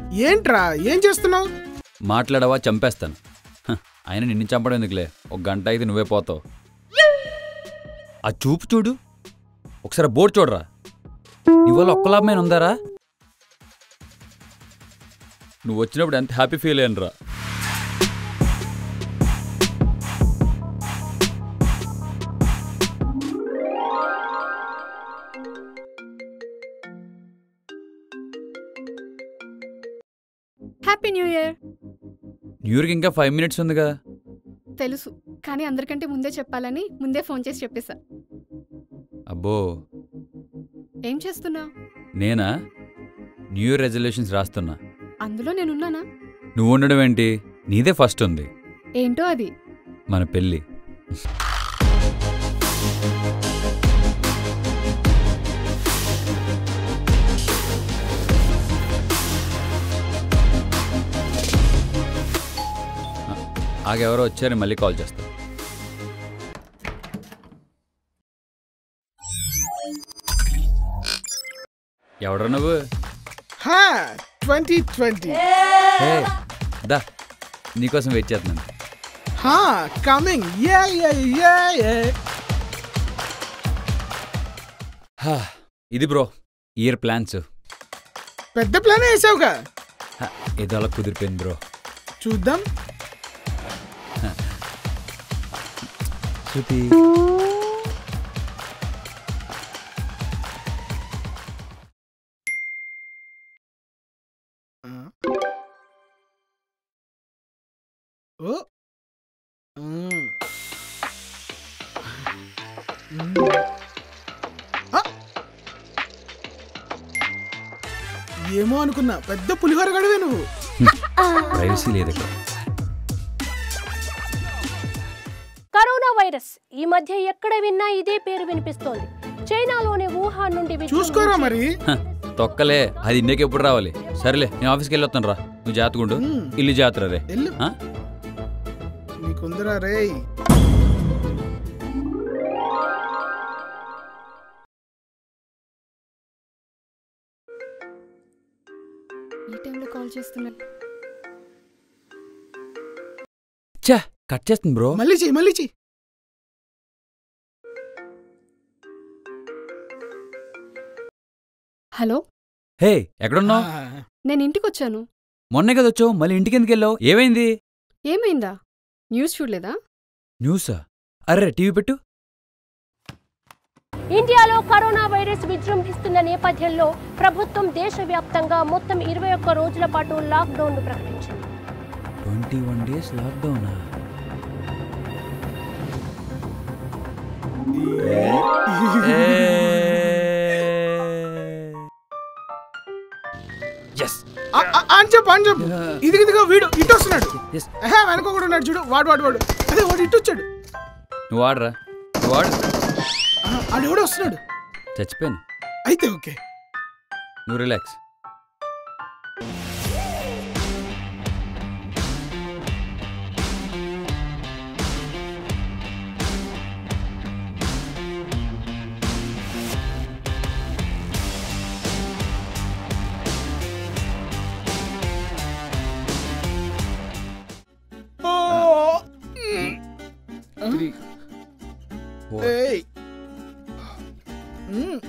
ఏంట్రా ఏం చేస్తున్నావు మాట్లాడవా చంపేస్తాను హ, ఆయన నిన్ను చంపడం ఎందుకులే ఒక గంట అయితే నువ్వే పోతావు ఆ చూపు చూడు ఒకసారి బోర్డు చూడరా నీ వల్ల ఒక్క లాభమైన ఉందారా నువ్వు వచ్చినప్పుడు ఎంత హ్యాపీ ఫీల్ అయ్యానురా హ్యాపీ న్యూ ఇయర్ న్యూ ఇయర్కి ఇంకా ఫైవ్ మినిట్స్ ఉంది కదా తెలుసు కానీ అందరికంటే ముందే చెప్పాలని ముందే ఫోన్ చేసి చెప్పేశా అబ్బో ఏం చేస్తున్నావు నేనా న్యూ ఇయర్ రెజల్యూషన్స్ రాస్తున్నా అందులో నేనున్నానా నువ్వు ఉండడం ఏంటి నీదే ఫస్ట్ ఉంది ఏంటో అది మన పెళ్ళి ఆగెవరో వచ్చారు మళ్ళీ కాల్ చేస్తా ఎవడ్రా నువ్వు హా ట్వంటీ ట్వంటీ హే దా నీకోసం వెయిట్ చేస్తున్నాను హా coming yeah yeah yeah yeah హా, ఇది బ్రో ఇయర్ ప్లాన్స్ పెద్ద ప్లాన్ వేసావుగా హా, ఏదో అలా కుదిరిపోయింది బ్రో చూద్దాం శృతి ఓ మ్మ్. మ్మ్. ఆ! ఏమో అనుకున్నా పెద్ద పులిహోర గడివే నువ్వు ప్రైవసీ లేదు ఇక్కడ కరోనా వైరస్ ఈ మధ్య ఎక్కడ విన్నా ఇదే పేరు వినిపిస్తోంది చైనాలోని వుహాన్ నుండి చూసుకోరా మరి హ, తొక్కలే అది ఇండియాకి ఎప్పుడు రావాలి సరేలే నేను ఆఫీస్కి వెళ్ళొస్తాను రా నువ్వు జాతకుండు మ్మ్. ఇల్లు జాతర రే వెళ్ళు ఆ? నీకుందరా రేయ్ ఈ టైంలో కాల్ చేస్తున్నా ఛా కట్ చేస్తుంది బ్రో మళ్ళీ చెయ్యి మళ్ళీ చెయ్యి హలో హే ఎక్కడున్నావు ఆ, నేను ఇంటికి వచ్చాను మొన్నే కదా వచ్చావు మళ్ళీ ఇంటికి ఎందుకు వెళ్ళావు ఏమైంది ఏమైందా న్యూస్ చూడలేదా న్యూసా అర్రే టీవీ పెట్టు ఇండియాలో కరోనా వైరస్ విజృంభిస్తున్న నేపథ్యంలో ప్రభుత్వం దేశవ్యాప్తంగా మొత్తం ఇరవై ఒక్క రోజుల పాటు లాక్డౌన్ ప్రకటించింది ట్వంటీ వన్ డేస్ లాక్డౌనా ఎస్ ఆ, ఆ, అని చెప్పు అని చెప్పు ఇది ఇదిగో వీడు ఇటు వస్తున్నాడు ఎస్ ఏహే వెనక కూడా ఉన్నాడు చూడు వాడు వాడు వాడు అదే వాడు ఇటు వచ్చాడు నువ్వు ఆడరా నువ్వు ఆడు ఆ, ఆడు ఎవడో వస్తున్నాడు చచ్చిపోయాను అయితే ఓకే నువ్వు రిలాక్స్ ఓ, త్రీ ఏయ్. మ్మ్.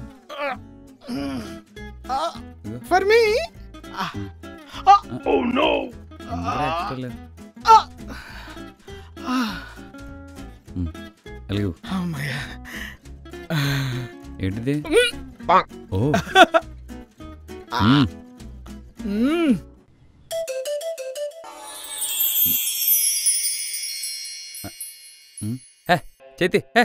ఆ, ఫర్ మీ ఆ, ఆ, ఆ, ఆ. వెలుగు అమ్మయ్య. ఏంటిది ఓ మ్మ్. మ్మ్. మ్మ్. హే చేతి హే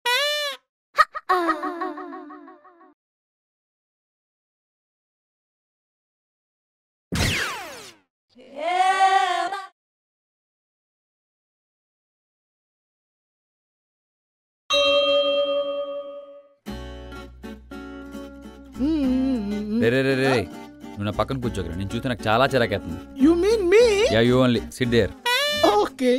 మ్మ్. రే రే రే రే రే. నువ్వు నా పక్కన కూర్చోకరా నేను చూస్తే నాకు చాలా చిరాకేస్తుంది you mean me yeah you only sit there okay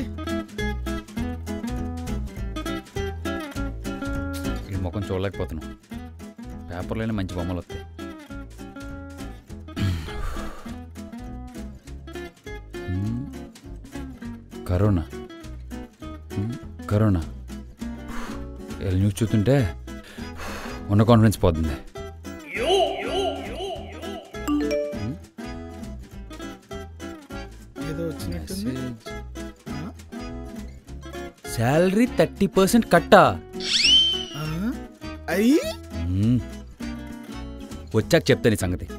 ఈ ముఖం చూడలేకపోతున్నాం పేపర్లోనే మంచి బొమ్మలు వస్తాయి కరోనా ఉమ్, కరోనా ఇలా న్యూస్ చూస్తుంటే ఉన్న కాన్ఫిడెన్స్ పోతుంది ఏదో వచ్చినట్టుంది శాలరీ థర్టీ పర్సెంట్ కట్టా ఆ? అయ్యి ఉమ్. వచ్చాక చెప్తాను ఈ సంగతి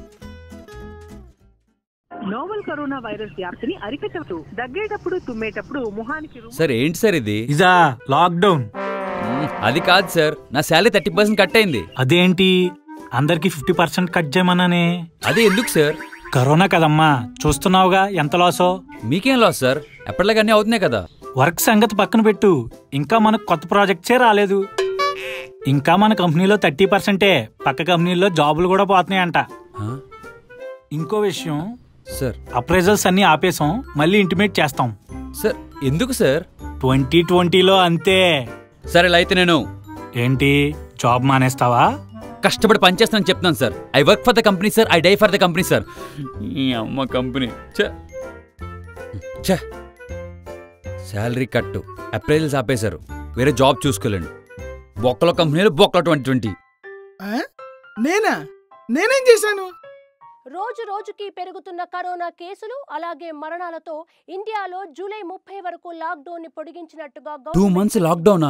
నోవల్ కరోనా వైరస్ వ్యాప్తిని అరికట్టవచ్చు దగ్గేటప్పుడు తుమ్మేటప్పుడు ముఖానికి రుమాలు సార్ ఏంటి సార్ ఇది ఇదా లాక్డౌన్ ఉమ్, అది కాదు సార్ నా శాలరీ థర్టీ పర్సెంట్ కట్ అయింది అదేంటి అందరికి ఫిఫ్టీ పర్సెంట్ కట్ చేయమన్నానే అది ఎందుకు సార్ కరోనా కదమ్మా చూస్తున్నావుగా ఎంత లాసో మీకేం లాస్ సార్ ఎప్పటిలాగా అన్నీ అవుతున్నాయి కదా వర్క్ సంగతి పక్కన పెట్టు ఇంకా మనకు కొత్త ప్రాజెక్ట్సే రాలేదు ఇంకా మన కంపెనీలో థర్టీ పర్సెంటే పక్క కంపెనీలో జాబులు కూడా పోతున్నాయంట ఆ? ఇంకో విషయం సార్ అప్రైజల్స్ అన్ని ఆపేసాం మళ్ళీ ఇంటిమేట్ చేస్తాం సార్ ఎందుకు సార్ ట్వంటీ ట్వంటీలో అంతే సరే ఇలా అయితే నేను ఏంటి జాబ్ మానేస్తావా కష్టపడి పనిచేస్తానని చెప్తున్నాను sir I work for the company sir I die for the company sir ఈ అమ్మ కంపెనీ ఛ ఛ శాలరీ కట్టు అప్రైజల్స్ ఆపేశారు వేరే జాబ్ చూసుకోలేండి బొక్కలో కంపెనీలో బొక్కలో ట్వంటీ ట్వంటీ ఆ? నేనా నేనేం చేశాను రోజు రోజుకి పెరుగుతున్న కరోనా కేసులు అలాగే మరణాలతో ఇండియాలో జూలై ముప్పై వరకు లాక్డౌన్ ని పొడిగించినట్టుగా టూ గవర్నమెంట్ మంత్స్ లాక్డౌనా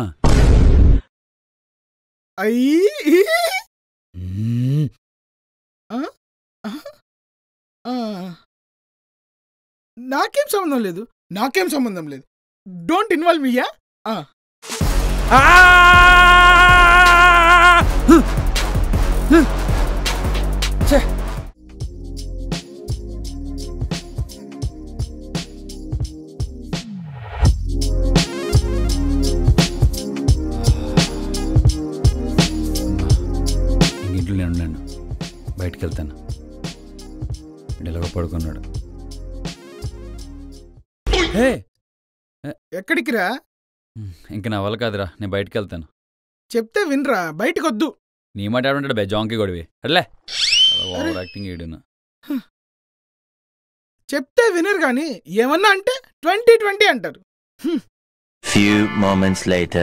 అయ్యి మ్మ్. ఆ. నాకేం సంబంధం లేదు నాకేం సంబంధం లేదు డోంట్ ఇన్వాల్వ్ మీయా ఛే. ఇంక ఇంట్లో నేను ఉన్నాను బయటికి వెళ్తాను ఎలాగో పడుకున్నాడు హే ఎక్కడికి రా ఇంక నా వల్ల కాదురా నేను బయటికి వెళ్తాను చెప్తే వినరా బయటకు వద్దు నీ మాట ఏమంటాడు బే జాంకి గొడవి అట్లే ఓవర్ యాక్టింగ్ ఈడును చెప్తే వినరు కానీ ఏమన్నా అంటే ట్వంటీ ట్వంటీ అంటారు Few moments later.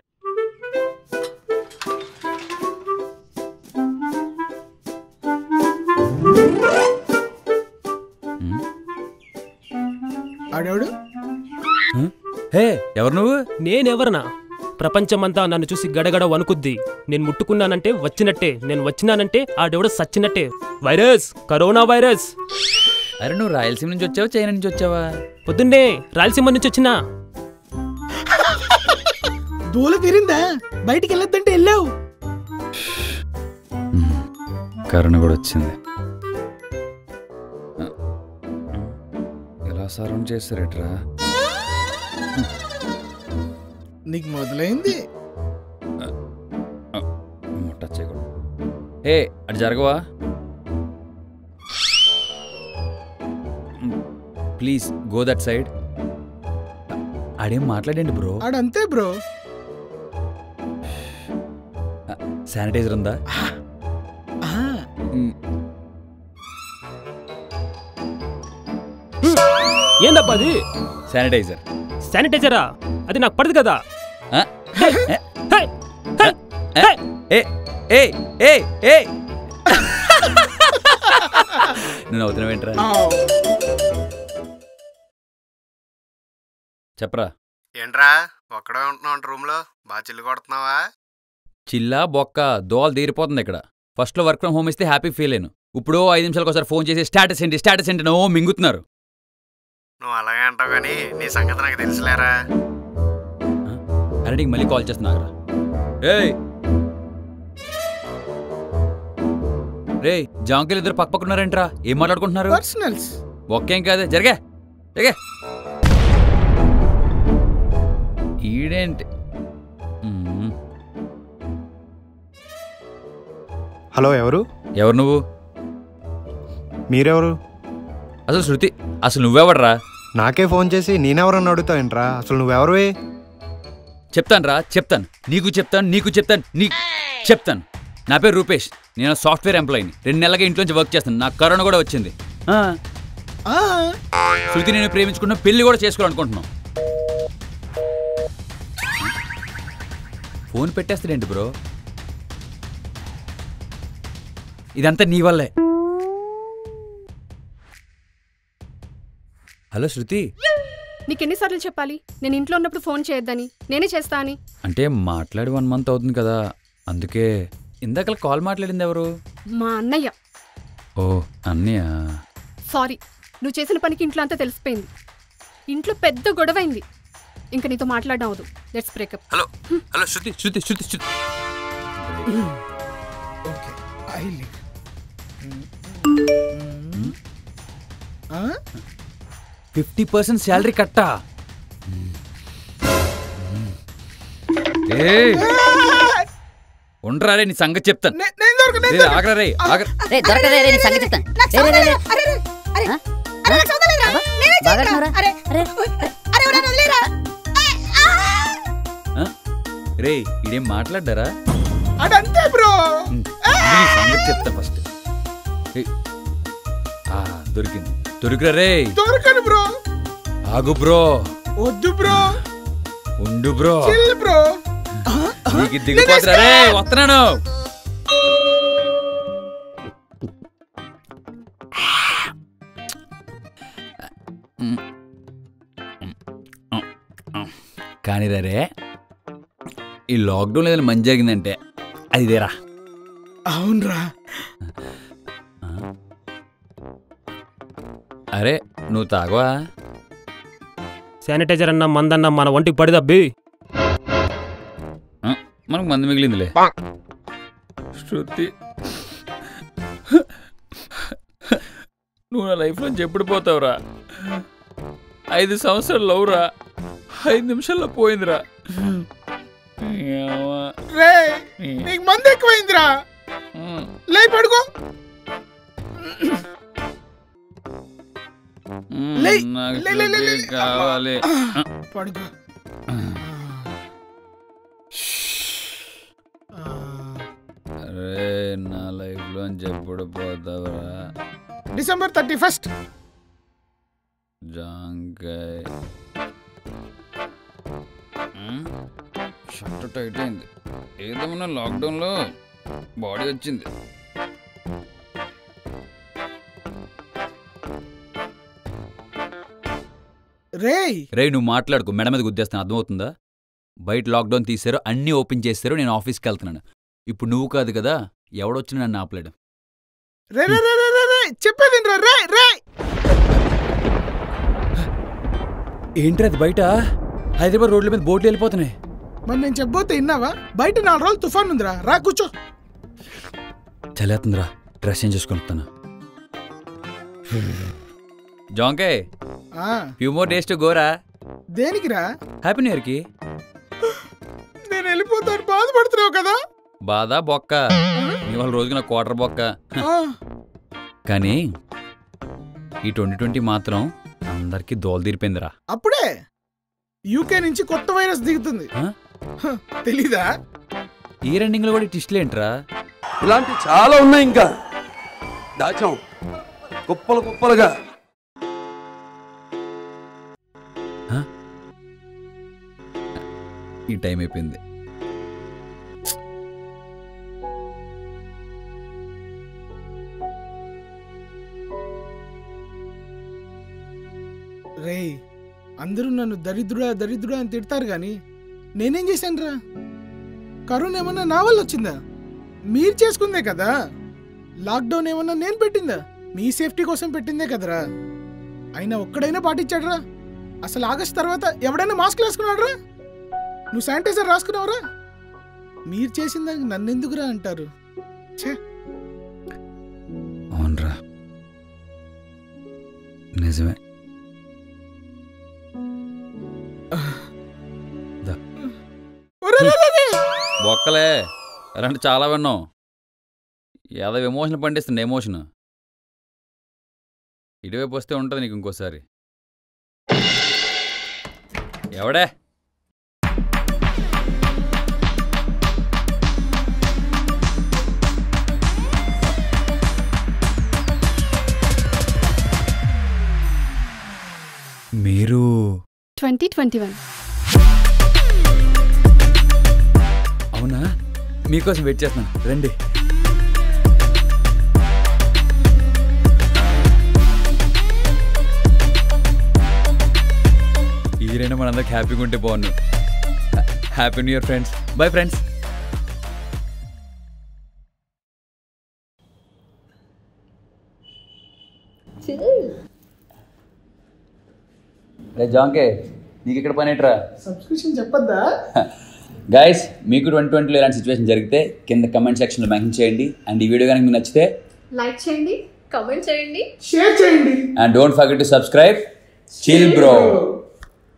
మ్మ్. ఆడేవాడు హే ఎవరు నువ్వు నేనెవరనా ప్రపంచమంతా నన్ను చూసి గడగడ వణుకుద్ది నేను ముట్టుకున్నానంటే వచ్చినట్టే నేను వచ్చినానంటే ఆడెవడో సచ్చినట్టే వైరస్ కరోనా వైరస్ అరే నువ్వు రాయలసీమ నుంచి వచ్చావా చైనా నుంచి వచ్చావా పొద్దున్నే రాయలసీమ నుంచి వచ్చినా దూల తీరిందా బయటికి వెళ్ళొద్దంటే వెళ్ళావు కరోనా కూడా వచ్చింది ఎలా సారం చేస్తారట్రా నీకు మొదలైంది టచ్ చేయకూడదు ఏ అటు జరగవా ప్లీజ్ గో దట్ సైడ్ ఆడేం మాట్లాడండి బ్రో ఆడంతే బ్రో శానిటైజర్ ఉందా ఆ, ఏందబ్బా అది శానిటైజర్ శానిటైజరా అది నాకు పడదు కదా ఆ? హే, హే, హే, హే. ఏ ఏ ఏ ఏ నేను అవుతున్నావేంట్రా ఆ. చెప్పరా ఏంట్రా ఒక్కడే ఉంటున్నావు రూమ్ లో బాగా చిల్లు కొడుతున్నావా చిల్లా బొక్క దోలు తీరిపోతుంది ఇక్కడ ఫస్ట్లో వర్క్ ఫ్రమ్ హోమ్ ఇస్తే హ్యాపీ ఫీల్ అయ్యాను ఇప్పుడు ఐదు నిమిషాలకు ఒకసారి ఫోన్ చేసి స్టాటస్ ఏంటి స్టాటస్ ఏంటి ఓ మింగుతున్నారు నువ్వు అలాగే అంటావు కానీ నీ సంగతి నాకు తెలుసులేరా అరే నీకు మళ్ళీ కాల్ చేస్తున్నా ఏయ్ రే జాంకులు ఇద్దరు పక్క పక్క ఉన్నారేంట్రా ఏం మాట్లాడుకుంటున్నారు పర్సనల్స్ ఒక్కేం కాదు జరిగే జరిగే ఈడేంటి మ్మ్. హలో ఎవరు ఎవరు నువ్వు మీరెవరు అసలు శృతి అసలు నువ్వెవడరా నాకే ఫోన్ చేసి నేనెవరని అడుగుతావేంట్రా అసలు నువ్వెవరువే చెప్తాను రా చెప్తాను నీకు చెప్తాను నీకు చెప్తాను నీ చెప్తాను నా పేరు రూపేష్ నేను సాఫ్ట్వేర్ ఎంప్లాయీని రెండు నెలలుగా ఇంట్లోంచి వర్క్ చేస్తాను నాకు కరోనా కూడా వచ్చింది ఆ, ఆ, శృతి నేను ప్రేమించుకున్న పెళ్లి కూడా చేసుకోవాలనుకుంటున్నాం ఫోన్ పెట్టేస్తాడేంటి బ్రో ఇదంతా నీ వల్లే హలో శృతి నీకెన్నిసార్లు చెప్పాలి నేను ఇంట్లో ఉన్నప్పుడు ఫోన్ చేయొద్దని నేనే చేస్తా అని అంటే మాట్లాడి వన్ మంత్ అవుతుంది కదా అందుకే ఇందాక కాల్ మాట్లాడింది ఎవరు మా అన్నయ్య ఓ అన్నయ్య సారీ నువ్వు చేసిన పనికి ఇంట్లో అంతా తెలిసిపోయింది ఇంట్లో పెద్ద గొడవైంది ఇంకా నీతో మాట్లాడడం అవదు let's breakup hello hello Shruti Shruti Shruti Shruti okay I live fifty percent salary కట్టా ఏయ్! ఉండరా రే నీ సంగతి చెప్తాను నేను దొరక రే, ఆగరా రే ఆగరా రే దొరకదే రే నీ సంగతి చెప్తాను రే, రే, రే, రే. ఆ? బాగా అంటున్నారా? అరే, ఆ? రే ఇదేం మాట్లాడ్డారా అదంతే బ్రో ఉమ్, ముందు నీ సంగతి చెప్తా ఫస్ట్ ఏయ్. ఆ, దొరికింది దొరికిరా రే దొరకను బ్రో ఆగు బ్రో వద్దు బ్రో ఉండు బ్రో చిల్ బ్రో నీకు దిగిపోతురా రే వస్తున్నాను కానీ రే ఈ లాక్డౌన్ ఏదైనా మంచి జరిగిందంటే అది ఇదేరా అవునరా అరే నువ్వు తాగవా శానిటైజర్ అన్న మందన్న మన ఒంటికి పడిదబ్బి ఆ, మనకు మంది మిగిలిందిలే శృతి నువ్వు నా లైఫ్లో ఎప్పుడు పోతావురా ఐదు సంవత్సరాలు లవ్రా ఐదు నిమిషాల్లో పోయిందిరా ఏవ్వా. రే నీకు మంది ఎక్కువైందిరా ఉమ్. లే పడుకో ఉమ్, లే, నాకు లే, లే, లే, లే, శృతి కావాలి పడుకో అరే నా లైఫ్లో ఎప్పుడు పోతావురా డిసెంబర్ థర్టీ ఫస్ట్ జాంకాయ్ ఉమ్, షర్ట్ టైట్ అయింది ఏదేమన్నా లాక్డౌన్లో బాడీ వచ్చింది రేయ్ రే నువ్వు మాట్లాడుకో మెడ మీద గుద్దేస్తాను అర్థమవుతుందా బయట లాక్డౌన్ తీశారు అన్నీ ఓపెన్ చేశారు నేను ఆఫీస్కి వెళ్తున్నాను ఇప్పుడు నువ్వు కాదు కదా ఎవడొచ్చినా నన్ను ఆపలేడు రే రే రే రే రే రే చెప్పేది రా రే రే ఏంటి అది బయట హైదరాబాద్ రోడ్ల మీద బోట్లు వెళ్ళిపోతున్నాయి మరి నేను చెప్పబోతే విన్నావా బయట నాలుగు రోజులు తుఫాన్ ఉందిరా రా కూర్చో చలేస్తుందిరా డ్రెస్ చేంజ్ చేసుకుంటాను జాంకే ఆ, ఫ్యూ మోర్ డేస్ టు గోరా దేనికిరా హ్యాపీ న్యూ ఇయర్కి నేను వెళ్ళిపోతాను బాధపడుతున్నావు కదా బాధ బొక్క ఇవాళ రోజుకి నా క్వార్టర్ బొక్క ఆ, కానీ ఈ ట్వంటీ ట్వంటీ మాత్రం అందరికీ దోలు తీరిపోయిందిరా అప్పుడే యూకే నుంచి కొత్త వైరస్ దిగుతుంది ఆ? హ, తెలీదా ఈ రన్నింగ్లో కూడా టిస్టులు ఏంట్రా ఇలాంటి చాలా ఉన్నాయి ఇంకా దాచాం కుప్పలు కుప్పలుగా ఈ టైం అయిపోయింది రేయ్ అందరూ నన్ను దరిద్రుడా దరిద్రుడా అని తిడతారు కానీ నేనేం చేశానురా కరోనా ఏమన్నా నా వల్ల వచ్చిందా మీరు చేసుకుందే కదా లాక్డౌన్ ఏమన్నా నేను పెట్టిందా మీ సేఫ్టీ కోసం పెట్టిందే కదరా అయినా ఒక్కడైనా పాటించాడురా అసలు ఆగస్ట్ తర్వాత ఎవడైనా మాస్క్ వేసుకున్నాడురా నువ్వు శానిటైజర్ రాసుకున్నావురా మీరు చేసిన దానికి నన్నెందుకురా అంటారు ఛే అవునరా నిజమే దా. బొక్కలే అలాంటి చాలా విన్నాం ఏదో ఎమోషన్ పండిస్తుంది ఎమోషన్ ఇటువైపు వస్తే ఉంటుంది నీకు ఇంకోసారి ఎవడే మీరు ట్వంటీ ట్వంటీ వన్ అవునా మీకోసం వెయిట్ చేస్తున్నాను రండి ఈ రెండు మనందరికి హ్యాపీగా ఉంటే బాగున్నాను happy new year friends bye friends రే జాంకే నీకు ఇక్కడ పని ఏంట్రా సబ్స్క్రిప్షన్ చెప్పొద్దా గైస్ మీకు ట్వంటీ ట్వంటీలో ఇలాంటి సిచ్యువేషన్ జరిగితే కింద కమెంట్ సెక్షన్లో మెన్షన్ చేయండి అండ్ ఈ వీడియో కనుక మీకు నచ్చితే లైక్ చేయండి కమెంట్ చేయండి షేర్ చేయండి and don't forget to subscribe chill bro